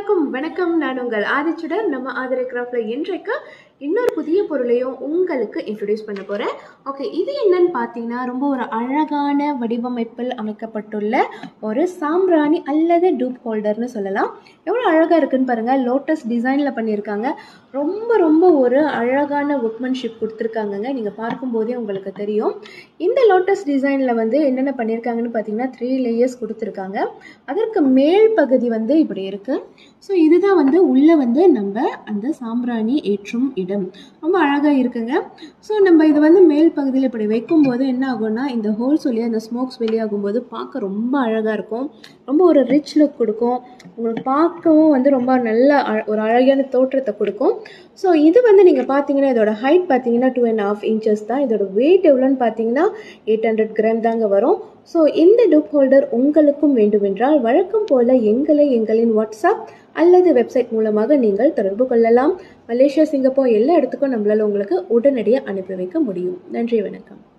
எல்லாருக்கும் வணக்கம் நான் உங்கள் ஆதிச்சுடர் நம்ம ஆதிரை கிராஃப்ட்ல இன்றைக்கு இன்னொரு புதிய பொருளையும் உங்களுக்கு இன்ட்ரடியூஸ் பண்ண போகிறேன் ஓகே இது என்னன்னு பார்த்தீங்கன்னா ரொம்ப ஒரு அழகான வடிவமைப்பில் அமைக்கப்பட்டுள்ள ஒரு சாம்பிராணி அல்லது டூப் ஹோல்டர்னு சொல்லலாம் எவ்வளோ அழகாக இருக்குன்னு பாருங்கள் லோட்டஸ் டிசைனில் பண்ணியிருக்காங்க ரொம்ப ரொம்ப ஒரு அழகான ஒர்க்மன்ஷிப் கொடுத்துருக்காங்கங்க நீங்கள் பார்க்கும்போதே உங்களுக்கு தெரியும் இந்த லோட்டஸ் டிசைனில் வந்து என்னென்ன பண்ணியிருக்காங்கன்னு பார்த்தீங்கன்னா த்ரீ லேயர்ஸ் கொடுத்துருக்காங்க அதற்கு மேல் பகுதி வந்து இப்படி இருக்குது ஸோ இதுதான் வந்து உள்ளே வந்து நம்ம அந்த சாம்பிராணி ஏற்றும் இடம் ரொம்ப அழகாக இருக்குங்க ஸோ நம்ம இது வந்து மேல் பகுதியில் இப்படி வைக்கும்போது என்ன ஆகும்னா இந்த ஹோல்ஸ் வழியாக இந்த ஸ்மோக்ஸ் வெளியாகும்போது பார்க்க ரொம்ப அழகாக இருக்கும் ரொம்ப ஒரு ரிச் லுக் கொடுக்கும் உங்களுக்கு பார்க்கவும் வந்து ரொம்ப நல்ல அழ- ஒரு அழகான தோற்றத்தை கொடுக்கும் ஸோ இது வந்து நீங்கள் பார்த்தீங்கன்னா இதோட ஹைட் பார்த்தீங்கன்னா டூ அண்ட் ஹாஃப் இன்ச்சஸ் தான் இதோட வெயிட் எவ்வளோன்னு பார்த்தீங்கன்னா எயிட் ஹண்ட்ரட் கிராம் தாங்க வரும் ஸோ இந்த டூப் ஹோல்டர் உங்களுக்கும் வேண்டுமென்றால் வழக்கம் போல எங்களை எங்களின் வாட்ஸ்அப் அல்லது வெப்சைட் மூலமாக நீங்கள் தொடர்பு கொள்ளலாம் மலேசியா சிங்கப்பூர் எல்லா இடத்துக்கும் நம்மளால் உங்களுக்கு உடனடியாக அனுப்பி வைக்க முடியும் நன்றி வணக்கம்